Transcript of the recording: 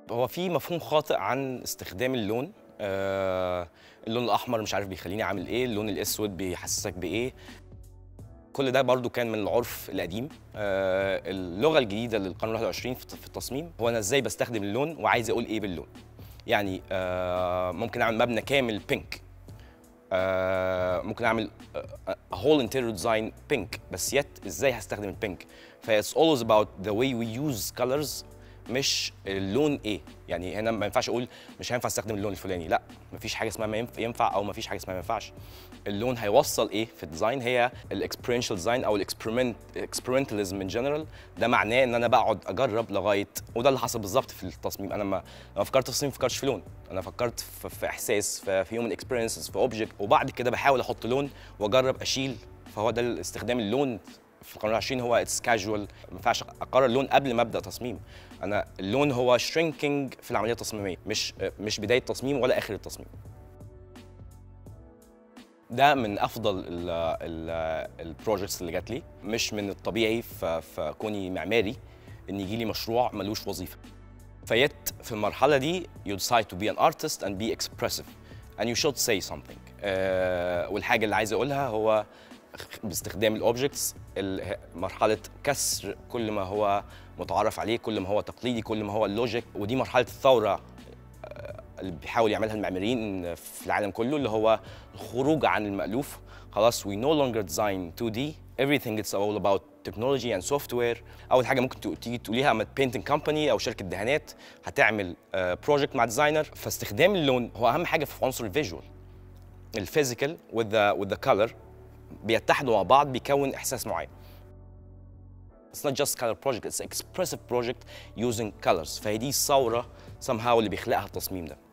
هو في مفهوم خاطئ عن استخدام اللون آه اللون الاحمر مش عارف بيخليني عامل ايه اللون الاسود بيحسسك بايه كل ده برضو كان من العرف القديم آه اللغه الجديده للقانون 21 في في التصميم هو انا ازاي بستخدم اللون وعايز اقول ايه باللون يعني آه ممكن اعمل مبنى كامل بينك آه ممكن اعمل هول انتيريور ديزاين بينك بس يت ازاي هستخدم البينك فا it's always about the way we use colors مش اللون ايه يعني هنا ما ينفعش اقول مش هينفع استخدم اللون الفلاني لا مفيش حاجه اسمها ما ينف- ينفع او مفيش حاجه اسمها ما ينفعش اللون هيوصل ايه في الديزاين هي الاكسبيرينشال ديزاين او الاكسبيرمنت اكسبيرمنتاليزم ان جنرال ده معناه ان انا بقعد اجرب لغايه وده اللي حصل بالظبط في التصميم انا ما لما فكرت في تصميم ما فكرتش في لون انا فكرت في, في احساس في هيومن اكسبيرينسز في اوبجكت وبعد كده بحاول احط لون واجرب اشيل فهو ده استخدام اللون في القانون 20 هو اتس كاجوال ما ينفعش اقرر اللون قبل ما ابدا تصميم انا اللون هو شرينكينج في العمليه التصميميه مش مش بدايه تصميم ولا اخر التصميم ده من افضل البروجكتس اللي جات لي مش من الطبيعي ف- في كوني معماري ان يجي لي مشروع ملوش وظيفه فيت في المرحله دي you decide to be an artist and be expressive and you should say something آه والحاجه اللي عايز اقولها هو باستخدام الاوبجكتس مرحله كسر كل ما هو متعارف عليه كل ما هو تقليدي كل ما هو اللوجيك ودي مرحله الثوره آه، اللي بيحاول يعملها المعماريين في العالم كله اللي هو الخروج عن المألوف خلاص we no longer design 2D everything it's all about technology and software اول حاجه ممكن تق- تيجي تقوليها اما بينتنج كومباني او شركه دهانات هتعمل بروجكت مع ديزاينر فاستخدام اللون هو اهم حاجه في عنصر الفيجوال الفيزيكال with the with the color بيتحدوا مع بعض بيكون احساس معين It's not just color project, it's expressive project using colors فهي دي الثورة somehow اللي بيخلقها التصميم ده